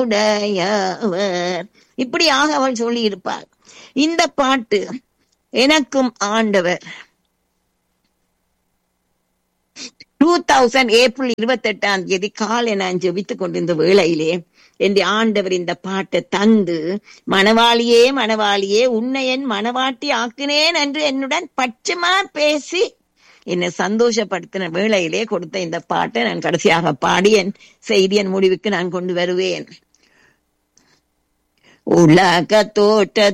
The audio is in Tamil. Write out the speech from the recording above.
உடையவர் இப்படியாக அவள் சொல்லி இருப்பாள் இந்த பாட்டு எனக்கும் ஆண்டவர் டூ தௌசண்ட் ஏப்ரல் இருபத்தி எட்டாம் தேதி காலை நான் ஜெபித்துக் கொண்டிருந்த வேளையிலே என் ஆண்டவர் இந்த பாட்டை தந்து மணவாளியே மணவாளியே உன்னை என் மணவாட்டி ஆக்கினேன் என்று என்னுடன் பச்சமா பேசி என்னை சந்தோஷப்படுத்தின வேளையிலே கொடுத்த இந்த பாட்டை நான் கடைசியாக பாடி என் செய்தியின் முடிவுக்கு நான் கொண்டு வருவேன் உலக தோற்ற